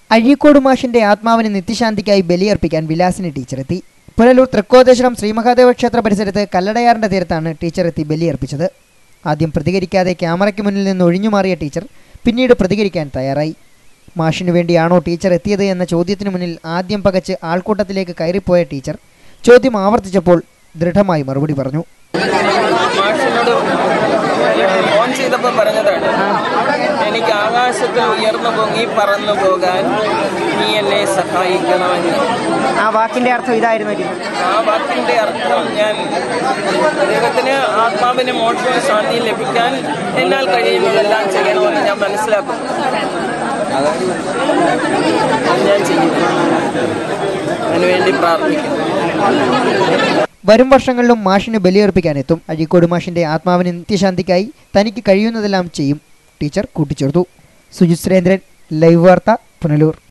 അഴീക്കോട് മാഷിന്റെ ആത്മാവിന് നിത്യശാന്തിക്കായി ബലിയർപ്പിക്കാൻ വിലാസിനി ടീച്ചറെത്തി പുനലൂർ തൃക്കോദേശം ശ്രീമഹാദേവ ക്ഷേത്ര പരിസരത്ത് കല്ലടയാറിന്റെ തീരത്താണ് ടീച്ചർ എത്തി ബലിയർപ്പിച്ചത് ആദ്യം പ്രതികരിക്കാതെ ക്യാമറയ്ക്ക് മുന്നിൽ നിന്ന് ഒഴിഞ്ഞുമാറിയ ടീച്ചർ പിന്നീട് പ്രതികരിക്കാൻ തയ്യാറായി മാഷിനു വേണ്ടിയാണോ ടീച്ചർ എത്തിയത് എന്ന ചോദ്യത്തിനു മുന്നിൽ ആദ്യം പകച്ച് ആൾക്കൂട്ടത്തിലേക്ക് കയറിപ്പോയ ടീച്ചർ ചോദ്യം ആവർത്തിച്ചപ്പോൾ ദൃഢമായി മറുപടി പറഞ്ഞു മാഷിനോട് ഫോൺ ചെയ്തപ്പോൾ പറഞ്ഞതാണ് എനിക്ക് ആകാശത്തിൽ ഉയർന്നു പൊങ്ങി പറന്നു പോകാൻ നീ എന്നെ സഹായിക്കണമെന്ന് ആ വാക്കിന്റെ അർത്ഥം ഇതായിരുന്നു ആ വാക്കിന്റെ അർത്ഥം ഞാൻ ദൈവത്തിന് ആത്മാവിന് മോക്ഷവും ശാന്തിയും ലഭിക്കാൻ എന്നാൽ കഴിയുന്നതെല്ലാം ചെയ്യണമെന്ന് ഞാൻ മനസ്സിലാക്കുന്നു അത് ഞാൻ ചെയ്യും അതിനുവേണ്ടി പ്രാർത്ഥിക്കുന്നു വരും വർഷങ്ങളിലും മാഷിന് ബലിയർപ്പിക്കാനെത്തും അഴീക്കോട് മാഷിന്റെ ആത്മാവിന് നിത്യശാന്തിക്കായി തനിക്ക് കഴിയുന്നതെല്ലാം ചെയ്യും ടീച്ചർ കൂട്ടിച്ചേർത്തു സുജിത് സുരേന്ദ്രൻ ലൈവ് വാർത്ത പുനലൂർ